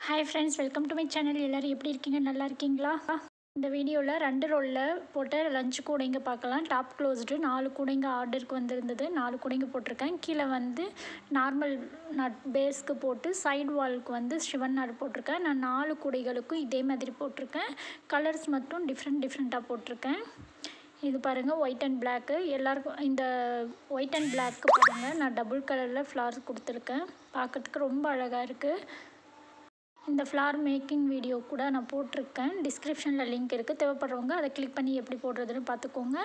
hi friends welcome to my channel எல்லோரும் எப்படி இருக்கீங்க நல்லா இருக்கீங்களா இந்த வீடியோவில் ரெண்டு ரோலில் போட்ட லஞ்ச் கூடைங்க பார்க்கலாம் டாப் க்ளோஸ்டு நாலு கூடைங்க ஆர்டருக்கு வந்திருந்தது நாலு கூடைங்க போட்டிருக்கேன் கீழே வந்து நார்மல் நட் பேஸ்க்கு போட்டு சைடு வாலுக்கு வந்து சிவன் நாடு போட்டிருக்கேன் நான் நாலு கூடைகளுக்கும் இதே மாதிரி போட்டிருக்கேன் கலர்ஸ் மட்டும் டிஃப்ரெண்ட் டிஃப்ரெண்ட்டாக போட்டிருக்கேன் இது பாருங்கள் ஒயிட் அண்ட் பிளாக்கு எல்லாருக்கும் இந்த ஒயிட் அண்ட் பிளாக்கு பாருங்கள் நான் டபுள் கலரில் ஃப்ளார்ஸ் கொடுத்துருக்கேன் பார்க்கறதுக்கு ரொம்ப அழகாக இருக்குது இந்த ஃப்ளார் மேக்கிங் வீடியோ கூட நான் போட்டிருக்கேன் டிஸ்கிரிப்ஷனில் லிங்க் இருக்குது தேவைப்படுறவங்க அதை கிளிக் பண்ணி எப்படி போடுறதுன்னு பார்த்துக்கோங்க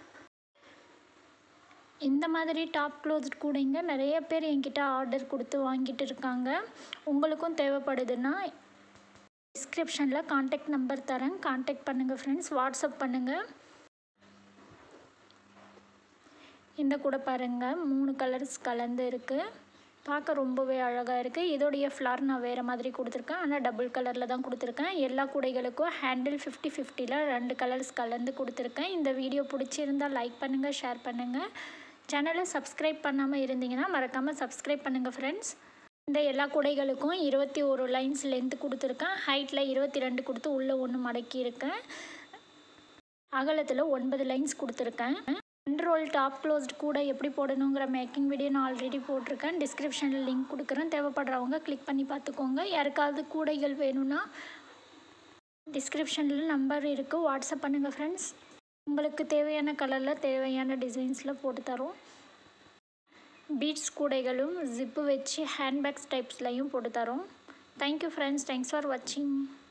இந்த மாதிரி டாப் க்ளோஸ்ட் கூடைங்க நிறைய பேர் என்கிட்ட ஆர்டர் கொடுத்து வாங்கிட்டு இருக்காங்க உங்களுக்கும் தேவைப்படுதுன்னா டிஸ்கிரிப்ஷனில் காண்டாக்ட் நம்பர் தரேன் காண்டாக்ட் பண்ணுங்கள் ஃப்ரெண்ட்ஸ் வாட்ஸ்அப் பண்ணுங்கள் இந்த கூட பாருங்கள் மூணு கலர்ஸ் கலந்து இருக்குது பார்க்க ரொம்பவே அழகாக இருக்குது இதோடைய ஃப்ளார் நான் வேறு மாதிரி கொடுத்துருக்கேன் ஆனால் டபுள் கலரில் தான் கொடுத்துருக்கேன் எல்லா கூடைகளுக்கும் ஹேண்டில் ஃபிஃப்டி ஃபிஃப்டியில் ரெண்டு கலர்ஸ் கலந்து கொடுத்துருக்கேன் இந்த வீடியோ பிடிச்சிருந்தால் லைக் பண்ணுங்கள் ஷேர் பண்ணுங்கள் சேனலை சப்ஸ்கிரைப் பண்ணாமல் இருந்தீங்கன்னா மறக்காமல் சப்ஸ்கிரைப் பண்ணுங்கள் ஃப்ரெண்ட்ஸ் இந்த எல்லா கூடைகளுக்கும் இருபத்தி ஒரு லைன்ஸ் லென்த்து கொடுத்துருக்கேன் ஹைட்டில் இருபத்தி ரெண்டு கொடுத்து உள்ளே ஒன்று மடக்கியிருக்கேன் அகலத்தில் ஒன்பது லைன்ஸ் கொடுத்துருக்கேன் ரெண்டு ரோல் டாப் க்ளோஸ்ட் கூட எப்படி போடணுங்கிற மேக்கிங் வீடியோ நான் ஆல்ரெடி போட்டிருக்கேன் டிஸ்கிரிப்ஷனில் லிங்க் கொடுக்குறேன் தேவைப்படுறவங்க கிளிக் பண்ணி பார்த்துக்கோங்க யாருக்காவது கூடைகள் வேணும்னா டிஸ்கிரிப்ஷனில் நம்பர் இருக்குது வாட்ஸ்அப் பண்ணுங்கள் ஃப்ரெண்ட்ஸ் உங்களுக்கு தேவையான கலரில் தேவையான டிசைன்ஸில் போட்டு தரோம் பீட்ஸ் கூடைகளும் ஜிப்பு வச்சு ஹேண்ட்பேக்ஸ் டைப்ஸ்லையும் போட்டு தரோம் தேங்க்யூ ஃப்ரெண்ட்ஸ் தேங்க்ஸ் ஃபார் வாட்சிங்